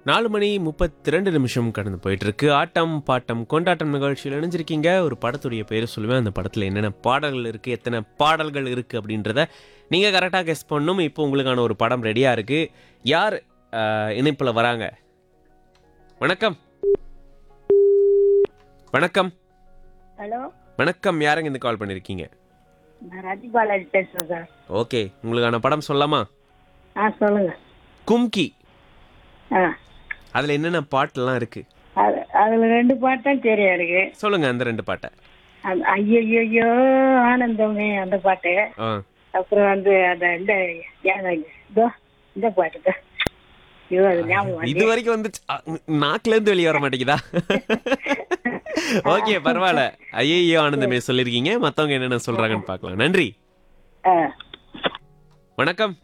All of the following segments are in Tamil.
நாலு மணி முப்பத்தி ரெண்டு நிமிஷம் கடந்து போயிட்டு இருக்கு ஆட்டம் பாட்டம் கொண்டாட்டம் நிகழ்ச்சியில் இணைஞ்சிருக்கீங்க ஒரு படத்துடைய பேர் சொல்லுவேன் அந்த படத்தில் என்னென்ன பாடல்கள் இருக்கு எத்தனை பாடல்கள் இருக்கு அப்படின்றத நீங்க கரெக்டாக கெஸ் பண்ணணும் இப்போ உங்களுக்கான ஒரு படம் ரெடியா இருக்கு யார் இணைப்பில் வராங்க வணக்கம் வணக்கம் ஹலோ வணக்கம் யாருங்க இந்த கால் பண்ணியிருக்கீங்க நான் ராஜி பாலாஜி பேசுறேன் சார் ஓகே உங்களுக்கான படம் சொல்லலாமா ஆ சொல்லுங்க கும்கி ஆ அதில் என்னென்ன பாட்டெல்லாம் இருக்கு அது அதில் ரெண்டு பாட்டு தான் தெரியும் எனக்கு சொல்லுங்க அந்த ரெண்டு பாட்டை அந்த ஐயோ ஆனந்தமே அந்த பாட்டு ஆ அப்புறம் வந்து அந்த இந்த ஏங்க இதோ இந்த பாட்டு தான் ஐயோ அது ஞாபகம் இது வரைக்கும் வந்து நாக்குல இருந்து வெளியே வர மாட்டேங்குதா ஓகே பரவாயில்ல ஐயோ ஆனந்தமே சொல்லிருக்கீங்க மத்தவங்க என்னென்ன சொல்றாங்கன்னு பார்க்கலாம் நன்றி ஆ வணக்கம்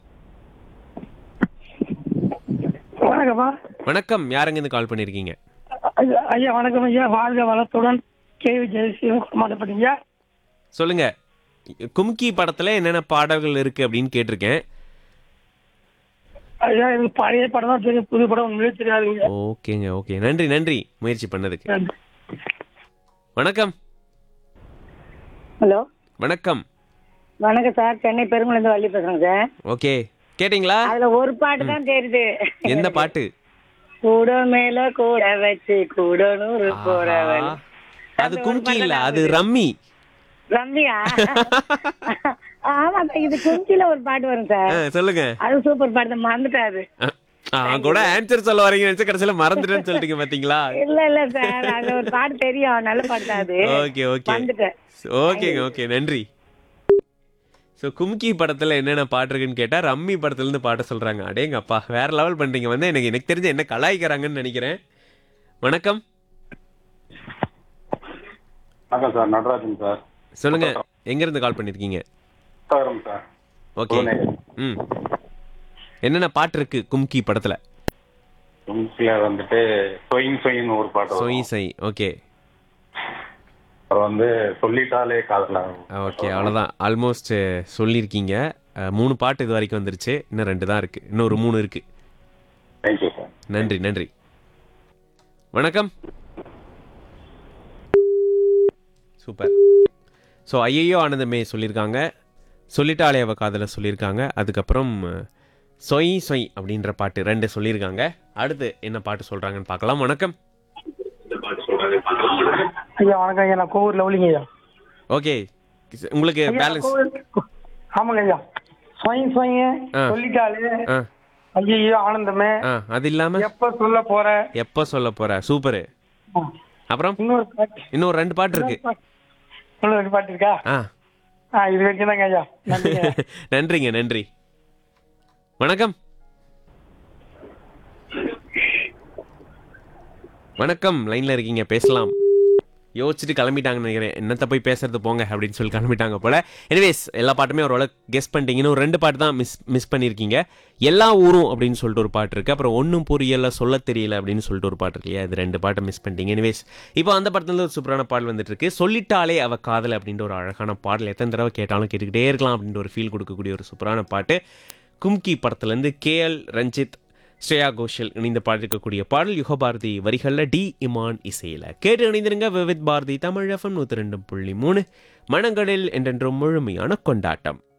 வணக்கம்மா வணக்கம் யாருங்க இருந்து கால் பண்ணிருக்கீங்க ஐயா ஐயா வணக்கம் ஐயா வாழ்க வளத்துடன் கேவி ஜெயசிவம் குமாரப்பட்டீங்க சொல்லுங்க கும்கி படத்துல என்னென்ன பாடல்கள் இருக்கு அப்படின்னு கேட்டிருக்கேன் ஐயா இது பழைய படம் தான் தெரியும் புது படம் உண்மையிலே தெரியாதுங்க ஓகேங்க ஓகே நன்றி நன்றி முயற்சி பண்ணதுக்கு வணக்கம் ஹலோ வணக்கம் வணக்கம் சார் சென்னை பெருங்குளந்து வள்ளி பேசுறேங்க சார் ஓகே கேட்டிங்களா அதுல ஒரு பாட்டு தான் தெரியுது எந்த பாட்டு கூட மேல கூட வச்சு கூட நூறு போறவள் ஆஹா. அது கும்கி இல்ல அது ரம்மி ரம்யா ஆமா சார், இது குஞ்சில ஒரு பாட்டு வரும் சார் ஆ, சொல்லுங்க அது சூப்பர் பாட்டு தான் மறந்துட்டாரு ஆ, ஆ, கூட ஆன்சர் சொல்ல வரீங்க நினைச்சு கடைசியில மறந்துட்டேன்னு சொல்லிட்டீங்க பாத்தீங்களா இல்ல இல்ல சார் அது ஒரு பாட்டு தெரியும் நல்ல பாட்டு தான் அது ஓகே ஓகே வந்துட்டேன் ஓகேங்க ஓகே நன்றி ஸோ கும்கி படத்துல என்னென்ன பாட்டு இருக்குன்னு கேட்டா ரம்மி படத்துல இருந்து பாட்ட சொல்றாங்க அடேங்க அப்பா வேற லெவல் பண்றீங்க வந்து எனக்கு எனக்கு தெரிஞ்சு என்ன கலாய்க்கிறாங்கன்னு நினைக்கிறேன் வணக்கம் வணக்கம் சார் நடராஜன் சார் சொல்லுங்க எங்க இருந்து கால் பண்ணிருக்கீங்க புத்தகரம் சார் ஓகே ம் என்னென்ன பாட்டு இருக்கு கும்கி படத்துல தும்சில வந்துட்டு சொயின் சொயின் ஒரு பாட்டு வரும். சொய் சை ஓகே அப்புறம் வந்து சொல்லிட்டாலே காதலா ஓகே அவ்வளோதான் ஆல்மோஸ்ட் சொல்லியிருக்கீங்க அஹ், மூணு பாட்டு இது வரைக்கும் வந்துருச்சு இன்னும் ரெண்டு தான் இருக்கு இன்னும் ஒரு மூணு இருக்கு தேங்க்யூ சார் நன்றி நன்றி வணக்கம் சூப்பர் ஸோ ஐயையோ ஆனந்தமே சொல்லியிருக்காங்க சொல்லிட்டாலே அவ காதல சொல்லியிருக்காங்க அதுக்கப்புறம் அஹ், சொய் சொய் அப்படின்ற பாட்டு ரெண்டு சொல்லியிருக்காங்க அடுத்து என்ன பாட்டு சொல்றாங்கன்னு பார்க்கலாம் வணக்கம் ஐயா வணக்கம் ஐயா நான் கோவூர் லவ்லிங்க ஐயா ஓகே உங்களுக்கு ஐயா, பேலன்ஸ் கோவூர்- ஆமாங்க ஐயா சொயங் சொயங்க ஆ. சொல்லிட்டாலே ஆ ஐயோ ஆனந்தமே ஆ அது இல்லாம எப்ப சொல்ல போற எப்போ சொல்ல போற சூப்பரு ஆ. அப்புறம் இன்னொரு பாட்டு இன்னும் ரெண்டு பாட்டு இருக்கு இன்னொரு ரெண்டு பாட்டு இருக்கா ஆ ஆ இது வரைக்கும் தாங்க ஐயா நன்றிங்க நன்றிங்க நன்றி வணக்கம் வணக்கம் லைன்ல இருக்கீங்க பேசலாம் யோசிச்சுட்டு கிளம்பிட்டாங்கன்னு நினைக்கிறேன் என்னத்த போய் பேசுறது போங்க அப்படின்னு சொல்லி கிளம்பிட்டாங்க போல எனிவேஸ் எல்லா பாட்டுமே ஓரளவு கெஸ் பண்ணிட்டீங்கன்னு ஒரு ரெண்டு பாட்டு தான் மிஸ் மிஸ் பண்ணியிருக்கீங்க எல்லா ஊரும் அப்படின்னு சொல்லிட்டு ஒரு பாட்டு இருக்கு அப்புறம் ஒன்றும் புரியல சொல்ல தெரியல அப்படின்னு சொல்லிட்டு ஒரு பாட்டு இருக்கு இல்லையா இது ரெண்டு பாட்டை மிஸ் பண்ணிட்டீங்க எனிவேஸ் இப்போ அந்த படத்துல ஒரு சூப்பரான பாடல் வந்துட்டு இருக்கு சொல்லிட்டாலே அவ காதல் அப்படின்ற ஒரு அழகான பாடல் எத்தனை தடவை கேட்டாலும் கேட்டுக்கிட்டே இருக்கலாம் அப்படின்ற ஒரு ஃபீல் கொடுக்கக்கூடிய ஒரு சூப்பரான பாட்டு கும்கி படத்துலேருந்து கேஎல் ரஞ்சித் ஸ்ரேயா கோஷல் இணைந்த பாடிருக்கக்கூடிய பாடல் யுகபாரதி வரிகளில் டி இமான் இசையில் கேட்டு இணைந்திருங்க விவித் பாரதி தமிழ் எஃப்எம் நூற்றி ரெண்டு புள்ளி மூணு மனங்களில் என்றென்றும் முழுமையான கொண்டாட்டம்